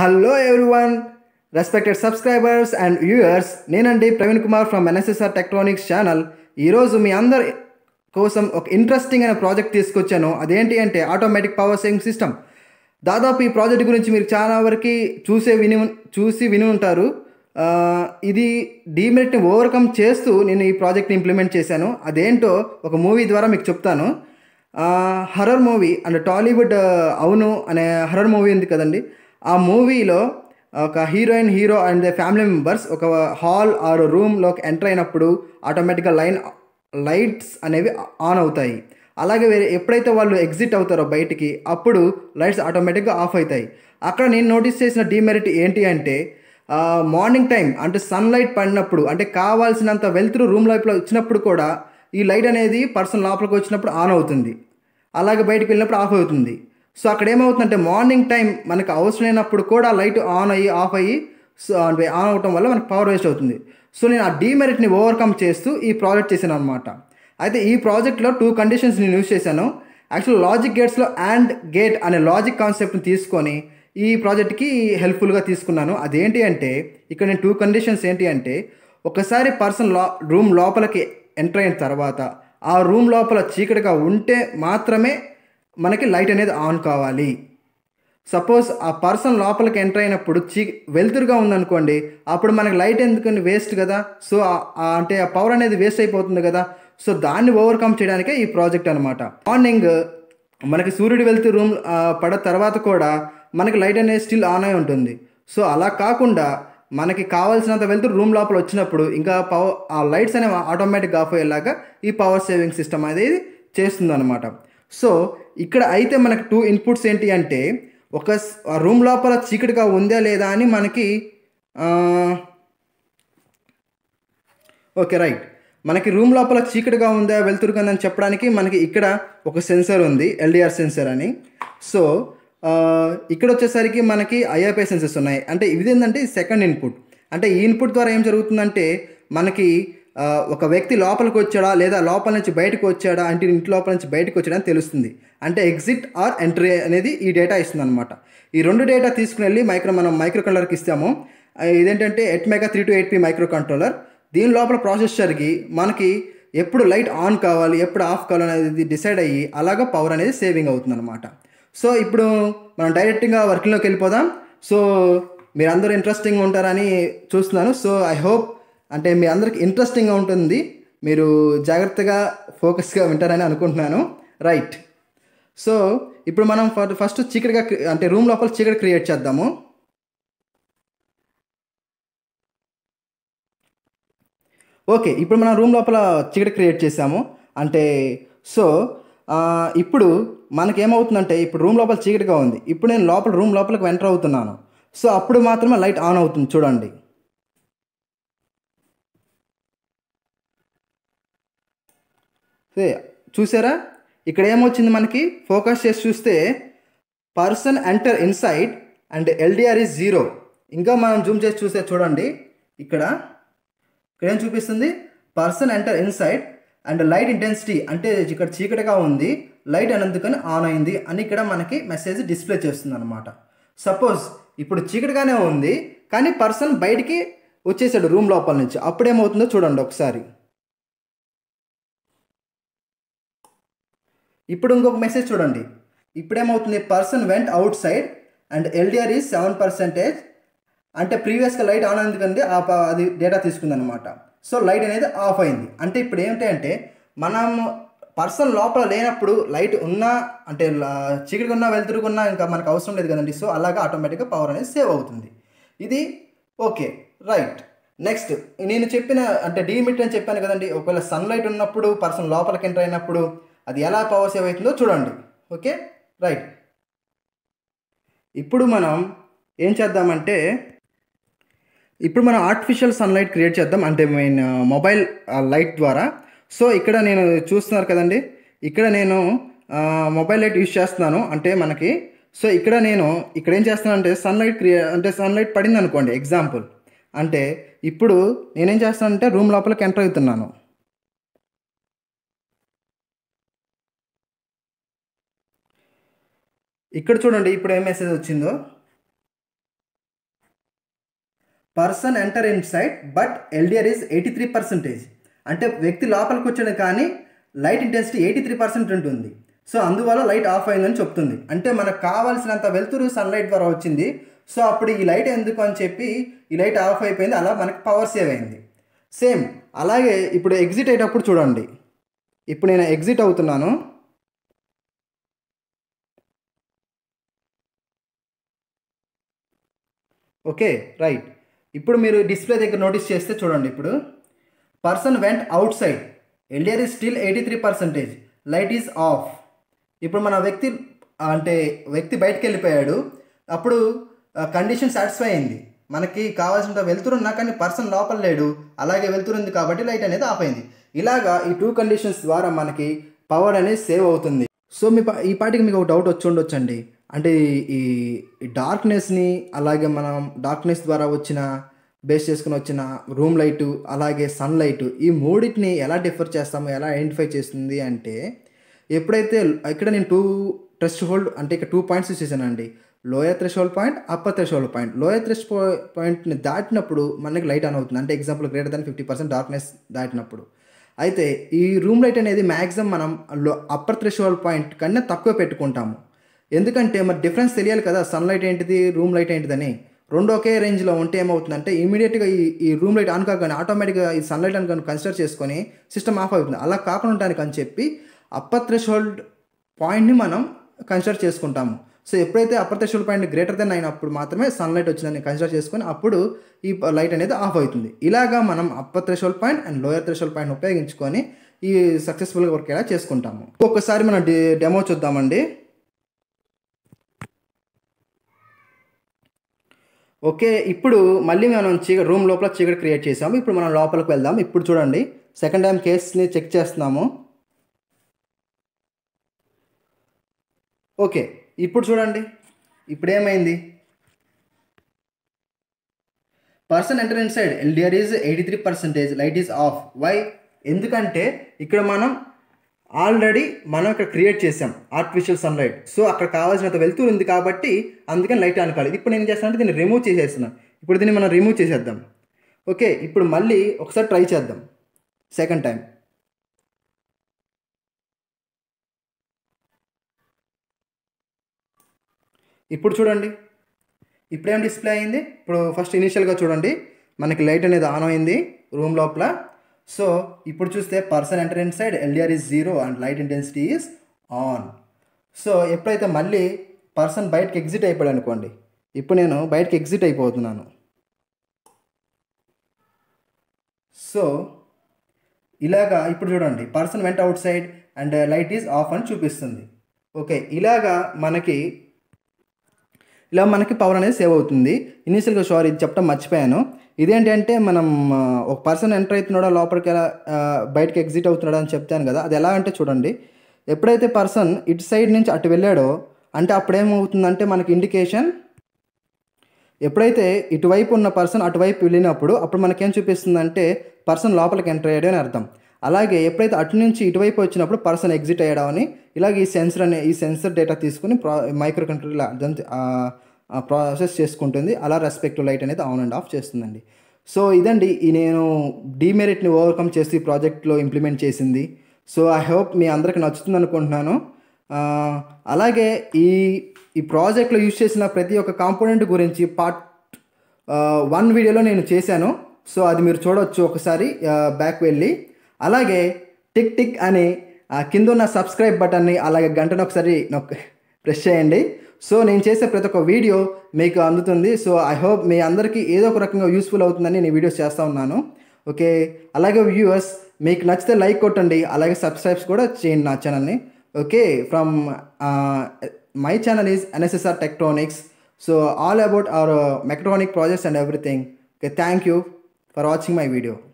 hello everyone respected subscribers and viewers నేనండి Praveen Kumar from N S S R Techtronics channel ఈరోజు మీ అందరి కోసం ఒక ఇంట్రెస్టింగ్ అయిన ప్రాజెక్ట్ తీసుకొచ్చాను అదేంటి అంటే ఆటోమేటిక్ పవర్ సేవింగ్ సిస్టమ్ దాదాపు ఈ ప్రాజెక్ట్ గురించి మీరు చాలా వరకు చూసే విని చూసి విని ఉంటారు ఆ, ఇది డీమెరిట్ని ఓవర్కమ్ చేస్తూ నేను ఈ ప్రాజెక్ట్ని ఇంప్లిమెంట్ చేశాను అదేంటో ఒక మూవీ ద్వారా మీకు చెప్తాను హర్రర్ మూవీ అండ్ టాలీవుడ్ ఆ, అవును అనే హర్రర్ మూవీ ఉంది కదండి ఆ మూవీలో ఒక heroine hero and family members ఒక హాల్ ఆర్ రూమ్లోకి ఎంటర్ అయినప్పుడు ఆటోమేటిక్గా లైన్ లైట్స్ అనేవి ఆన్ అవుతాయి అలాగే వేరే ఎప్పుడైతే వాళ్ళు ఎగ్జిట్ అవుతారో బయటికి అప్పుడు లైట్స్ ఆటోమేటిక్గా ఆఫ్ అవుతాయి అక్కడ నేను నోటీస్ చేసిన డీమెరిట్ ఏంటి అంటే మార్నింగ్ టైం అంటే సన్లైట్ పడినప్పుడు అంటే కావాల్సినంత వెళ్తురు రూమ్ లైఫ్లో వచ్చినప్పుడు కూడా ఈ లైట్ అనేది పర్సన్ లోపలికి వచ్చినప్పుడు ఆన్ అవుతుంది అలాగే బయటకు వెళ్ళినప్పుడు ఆఫ్ అవుతుంది సో అక్కడ ఏమవుతుందంటే మార్నింగ్ టైం మనకు అవసరం లేనప్పుడు కూడా లైట్ ఆన్ అయ్యి ఆఫ్ అయ్యి సో అంటే ఆన్ అవటం వల్ల మనకు పవర్ వేస్ట్ అవుతుంది సో నేను ఆ డీమెరిట్ని ఓవర్కమ్ చేస్తూ ఈ ప్రాజెక్ట్ చేశాను అనమాట అయితే ఈ ప్రాజెక్ట్లో టూ కండిషన్స్ నేను యూజ్ చేశాను యాక్చువల్ లాజిక్ గేట్స్లో అండ్ గేట్ అనే లాజిక్ కాన్సెప్ట్ని తీసుకొని ఈ ప్రాజెక్ట్కి హెల్ప్ఫుల్గా తీసుకున్నాను అదేంటి అంటే ఇక్కడ నేను టూ కండిషన్స్ ఏంటి అంటే ఒకసారి పర్సన్ లో రూమ్ లోపలికి ఎంటర్ అయిన తర్వాత ఆ రూమ్ లోపల చీకటిగా ఉంటే మాత్రమే మనకి లైట్ అనేది ఆన్ కావాలి సపోజ్ ఆ పర్సన్ లోపలికి ఎంటర్ అయినప్పుడు చీ వెలుతురుగా ఉందనుకోండి అప్పుడు మనకి లైట్ ఎందుకని వేస్ట్ కదా సో ఆ- ఆ అంటే ఆ పవర్ అనేది వేస్ట్ అయిపోతుంది కదా సో దాన్ని ఓవర్కమ్ చేయడానికే ఈ ప్రాజెక్ట్ అనమాట మార్నింగ్ మనకి సూర్యుడు వెళ్తూ రూమ్ పడ తర్వాత కూడా మనకి లైట్ అనేది స్టిల్ ఆన్ అయి ఉంటుంది సో అలా కాకుండా మనకి కావాల్సినంత వెళ్తూ రూమ్ లోపల వచ్చినప్పుడు ఇంకా పవర్ ఆ లైట్స్ అనేవి ఆటోమేటిక్గా ఆఫ్ అయ్యేలాగా ఈ పవర్ సేవింగ్ సిస్టమ్ అనేది చేస్తుంది అనమాట సో ఇక్కడ అయితే మనకి టూ ఇన్పుట్స్ ఏంటి అంటే ఒక స్- ఆ రూమ్ లోపల చీకటిగా ఉందా లేదా అని మనకి ఆ, ఓకే రైట్ మనకి రూమ్ లోపల చీకటిగా ఉందా వెళ్తురుకుందని చెప్పడానికి మనకి ఇక్కడ ఒక సెన్సర్ ఉంది ఎల్డిఆర్ సెన్సర్ అని సో ఆ, ఇక్కడ వచ్చేసరికి మనకి ఐఎఫ్ఐ సెన్సర్స్ ఉన్నాయి అంటే ఇది ఏంటంటే సెకండ్ ఇన్పుట్ అంటే ఈ ఇన్పుట్ ద్వారా ఏం జరుగుతుందంటే మనకి ఆ, ఒక వ్యక్తి లోపలికి వచ్చాడా లేదా లోపల నుంచి బయటకు వచ్చాడా అంటే ఇంటి లోపల నుంచి బయటకు వచ్చాడా అని తెలుస్తుంది అంటే ఎగ్జిట్ ఆర్ ఎంట్రీ అనేది ఈ డేటా ఇస్తుంది అనమాట ఈ రెండు డేటా తీసుకుని వెళ్ళి మైక్రో మనం మైక్రో కంట్రోలర్కి ఇస్తాము ఆ, ఇదేంటంటే AT mega three two eight P microcontroller దీని లోపల ప్రాసెసర్కి మనకి ఎప్పుడు లైట్ ఆన్ కావాలి ఎప్పుడు ఆఫ్ కావాలి అనేది డిసైడ్ అయ్యి అలాగా పవర్ అనేది సేవింగ్ అవుతుంది అనమాట సో ఇప్పుడు మనం డైరెక్ట్గా వర్కింగ్లోకి వెళ్ళిపోదాం సో మీరు అందరూ ఇంట్రెస్టింగ్గా ఉంటారని చూస్తున్నాను సో ఐ హోప్ అంటే మీ అందరికి ఇంట్రెస్టింగ్గా ఉంటుంది మీరు జాగ్రత్తగా ఫోకస్గా వింటారని అనుకుంటున్నాను రైట్ సో ఇప్పుడు మనం ఫ- ఫస్ట్ చీకటిగా క్రి- అంటే రూమ్ లోపల చీకటి క్రియేట్ చేద్దాము ఓకే ఇప్పుడు మనం రూమ్ లోపల చీకటి క్రియేట్ చేసాము అంటే సో ఆ, ఇప్పుడు మనకేమవుతుందంటే ఇప్పుడు రూమ్ లోపల చీకటిగా ఉంది ఇప్పుడు నేను లోపల రూమ్ లోపలికి ఎంటర్ అవుతున్నాను సో అప్పుడు మాత్రమే లైట్ ఆన్ అవుతుంది చూడండి సే చూసారా ఇక్కడ ఏమొచ్చింది మనకి ఫోకస్ చేసి చూస్తే person enter inside and L D R is zero ఇంకా మనం జూమ్ చేసి చూస్తే చూడండి ఇక్కడ ఇక్కడ ఏం చూపిస్తుంది person enter inside and light intensity అంటే ఇక్కడ చీకటిగా ఉంది లైట్ అనేందుకని ఆన్ అయింది అని ఇక్కడ మనకి మెసేజ్ డిస్ప్లే చేస్తుంది అనమాట సపోజ్ ఇప్పుడు చీకటిగానే ఉంది కానీ పర్సన్ బయటికి వచ్చేసాడు రూమ్ లోపల నుంచి అప్పుడేమవుతుందో చూడండి ఒకసారి ఇప్పుడు ఇంకొక మెసేజ్ చూడండి ఇప్పుడేమవుతుంది person went outside and L D R is seven percentage అంటే ప్రీవియస్గా లైట్ ఆన్ అందుకంది ఆ ప- అది డేటా తీసుకుంది అనమాట సో లైట్ అనేది ఆఫ్ అయింది అంటే ఇప్పుడు ఏంటి అంటే మనం పర్సన్ లోపల లేనప్పుడు లైట్ ఉన్నా అంటే లా- చీకటిగా ఉన్నా వెళ్తురుకున్నా ఇంకా మనకు అవసరం లేదు కదండి సో అలాగా ఆటోమేటిక్గా పవర్ అనేది సేవ్ అవుతుంది ఇది ఓకే రైట్ నెక్స్ట్ నేను చెప్పిన అంటే డీమిట్ అని చెప్పాను కదండి ఒకవేళ సన్లైట్ ఉన్నప్పుడు పర్సన్ లోపలికి ఎంటర్ అయినప్పుడు అది ఎలా పవర్ సేవ్ అవుతుందో చూడండి ఓకే రైట్ ఇప్పుడు మనం ఏం చేద్దామంటే ఇప్పుడు మనం ఆర్టిఫిషియల్ సన్లైట్ క్రియేట్ చేద్దాం అంటే మెయిన్ మొబైల్ లైట్ ద్వారా సో ఇక్కడ నేను చూస్తున్నారు కదండి ఇక్కడ నేను మొబైల్ లైట్ యూజ్ చేస్తున్నాను అంటే మనకి సో ఇక్కడ నేను ఇక్కడ ఏం చేస్తున్నాను అంటే సన్లైట్ క్రియే అంటే సన్లైట్ పడింది అనుకోండి ఎగ్జాంపుల్ అంటే ఇప్పుడు నేనేం చేస్తానంటే రూమ్ లోపలికి ఎంటర్ అవుతున్నాను ఇక్కడ చూడండి ఇప్పుడు ఏం మెసేజ్ వచ్చిందో person enter inside but L D R is eighty three percentage అంటే వ్యక్తి లోపలికి వచ్చాడు కానీ light intensity eighty three percent ఉంటుంది సో అందువల్ల లైట్ ఆఫ్ అయిందని చెప్తుంది అంటే మనకు కావాల్సినంత వెలుతురు సన్లైట్ ద్వారా వచ్చింది సో అప్పుడు ఈ లైట్ ఎందుకు అని చెప్పి ఈ లైట్ ఆఫ్ అయిపోయింది అలా మనకి పవర్ సేవ్ అయింది సేమ్ అలాగే ఇప్పుడు ఎగ్జిట్ అయ్యేటప్పుడు చూడండి ఇప్పుడు నేను ఎగ్జిట్ అవుతున్నాను ఓకే రైట్ ఇప్పుడు మీరు డిస్ప్లే దగ్గర నోటీస్ చేస్తే చూడండి ఇప్పుడు person went outside LDR is still eighty three percentage light is off ఇప్పుడు మన వ్యక్తి అంటే వ్యక్తి బయటకు వెళ్ళిపోయాడు అప్పుడు కండిషన్ సాటిస్ఫై అయింది మనకి కావాల్సినంత వెళ్తురున్నా కానీ పర్సన్ లోపల లేడు అలాగే వెళ్తురుంది కాబట్టి లైట్ అనేది ఆఫ్ అయింది ఇలాగా ఈ టూ కండిషన్స్ ద్వారా మనకి పవర్ అనేది సేవ్ అవుతుంది సో మీ పా- ఈ పాటికి మీకు ఒక డౌట్ వచ్చి ఉండొచ్చండి అంటే ఈ ఈ డార్క్నెస్ని అలాగే మనం డార్క్నెస్ ద్వారా వచ్చిన బేస్ చేసుకుని వచ్చిన రూమ్ లైటు అలాగే సన్ లైటు ఈ మూడింటిని ఎలా డిఫర్ చేస్తామో ఎలా ఐడెంటిఫై చేస్తుంది అంటే ఎప్పుడైతే ఇక్కడ నేను టూ ట్రెస్ట్ హోల్డ్ అంటే ఇక్కడ టూ పాయింట్స్ చేశానండి lower threshold point upper threshold point lower thresh పాయింట్ని దాటినప్పుడు మనకి లైట్ ఆన్ అవుతుంది అంటే example greater than fifty percent darkness దాటినప్పుడు అయితే ఈ రూమ్ లైట్ అనేది మ్యాక్సిమం మనం లో అప్పర్ థ్రెష్ హోల్డ్ పాయింట్ కన్నా తక్కువ పెట్టుకుంటాము ఎందుకంటే మరి డిఫరెన్స్ తెలియాలి కదా సన్లైట్ ఏంటిది రూమ్ లైట్ ఏంటిదని రెండు ఒకే రేంజ్లో ఉంటే ఏమవుతుందంటే ఇమీడియట్గా ఈ ఈ రూమ్ లైట్ ఆన్ కాగానే ఆటోమేటిక్గా ఈ సన్లైట్ అని కనుక కన్సిడర్ చేసుకొని సిస్టమ్ ఆఫ్ అవుతుంది అలా కాకుండా ఉండడానికి అని చెప్పి అప్పర్ థ్రెష్ హోల్డ్ పాయింట్ని మనం కన్సిడర్ చేసుకుంటాము సో ఎప్పుడైతే upper threshold point greater then అయినప్పుడు మాత్రమే సన్లైట్ వచ్చిందని కన్సిడర్ చేసుకొని అప్పుడు ఈ లైట్ అనేది ఆఫ్ అవుతుంది ఇలాగా మనం upper threshold point and lower threshold point ఉపయోగించుకొని ఈ సక్సెస్ఫుల్గా వర్క్ ఎలా చేసుకుంటాము ఒక్కసారి మనం డెమో చూద్దామండి ఓకే ఇప్పుడు మళ్ళీ మనం చీకటి రూమ్ లోపల చీకటి క్రియేట్ చేసాము ఇప్పుడు మనం లోపలికి వెళ్దాం ఇప్పుడు చూడండి సెకండ్ టైం కేస్ని చెక్ చేస్తున్నాము ఓకే ఇప్పుడు చూడండి ఇప్పుడు ఏమైంది person enter inside LDR is eighty three percentage light is off why ఎందుకంటే ఇక్కడ మనం ఆల్రెడీ మనం ఇక్కడ క్రియేట్ చేసాం ఆర్టిఫిషియల్ సన్లైట్ సో అక్కడ కావాల్సినంత వెళ్తూ ఉంది కాబట్టి అందుకని లైట్ అనుకోవాలి ఇప్పుడు నేను ఏం చేస్తానంటే దీన్ని రిమూవ్ చేసేస్తున్నాను ఇప్పుడు దీన్ని మనం రిమూవ్ చేసేద్దాం ఓకే ఇప్పుడు మళ్ళీ ఒకసారి ట్రై చేద్దాం సెకండ్ టైం ఇప్పుడు చూడండి ఇప్పుడేం డిస్ప్లే అయింది ఇప్పుడు ఫస్ట్ ఇనిషియల్గా చూడండి మనకి లైట్ అనేది ఆన్ అయింది రూమ్ లోపల సో ఇప్పుడు చూస్తే person enter inside LDR is zero and light intensity is on so ఎప్పుడైతే మళ్ళీ పర్సన్ బయటకి ఎగ్జిట్ అయిపోయాడు అనుకోండి ఇప్పుడు నేను బయటకి ఎగ్జిట్ అయిపోతున్నాను సో ఇలాగా ఇప్పుడు చూడండి person went outside and light is off అని చూపిస్తుంది ఓకే ఇలాగా మనకి ఇలా మనకి పవర్ అనేది సేవ్ అవుతుంది ఇనీషియల్గా సారీ ఇది చెప్పడం మర్చిపోయాను ఇదేంటంటే మనం ఆ, ఒక పర్సన్ ఎంటర్ అవుతున్నాడో లోపలికి ఎలా ఆ, బయటకి ఎగ్జిట్ అవుతున్నాడో అని చెప్తాను కదా అది ఎలా అంటే చూడండి ఎప్పుడైతే పర్సన్ ఇటు సైడ్ నుంచి అటు వెళ్ళాడో అంటే అప్పుడు ఏమవుతుందంటే మనకి ఇండికేషన్ ఎప్పుడైతే ఇటువైపు ఉన్న పర్సన్ అటువైపు వెళ్ళినప్పుడు అప్పుడు మనకేం చూపిస్తుందంటే పర్సన్ లోపలికి ఎంటర్ అయ్యాడు అని అర్థం అలాగే ఎప్పుడైతే అటు నుంచి ఇటువైపు వచ్చినప్పుడు పర్సన్ ఎగ్జిట్ అయ్యాడు అని ఇలాగ ఈ సెన్సర్ అనే ఈ సెన్సర్ డేటా తీసుకుని ప్రా మైక్రో కంట్రోల్ ప్రాసెస్ చేసుకుంటుంది అలా రెస్పెక్టివ్ లైట్ అనేది ఆన్ అండ్ ఆఫ్ చేస్తుందండి సో ఇదండి ఈ నేను డీమెరిట్ని ఓవర్కమ్ చేసి ఈ ప్రాజెక్ట్లో ఇంప్లిమెంట్ చేసింది సో ఐ హోప్ మీ అందరికి నచ్చుతుంది అనుకుంటున్నాను ఆ, అలాగే ఈ ఈ ప్రాజెక్ట్లో యూజ్ చేసిన ప్రతి ఒక్క కాంపోనెంట్ గురించి పార్ట్ వన్ వీడియోలో నేను చేశాను సో అది మీరు చూడొచ్చు ఒకసారి బ్యాక్ వెళ్ళి అలాగే టిక్ టిక్ అని ఆ, కింద ఉన్న సబ్స్క్రైబ్ బటన్ని అలాగే గంటను ఒకసారి నొక్ ప్రెస్ చేయండి సో నేను చేసే ప్రతి ఒక్క వీడియో మీకు అందుతుంది సో ఐ హోప్ మీ అందరికీ ఏదో ఒక రకంగా యూస్ఫుల్ అవుతుందని నేను వీడియోస్ చేస్తూ ఉన్నాను ఓకే అలాగే వ్యూవర్స్ మీకు నచ్చితే లైక్ కొట్టండి అలాగే సబ్స్క్రైబ్స్ కూడా చేయండి నా ఛానల్ని okay from my channel is NSSR Techtronics so all about our mechatronic projects and everything okay thank you for watching my video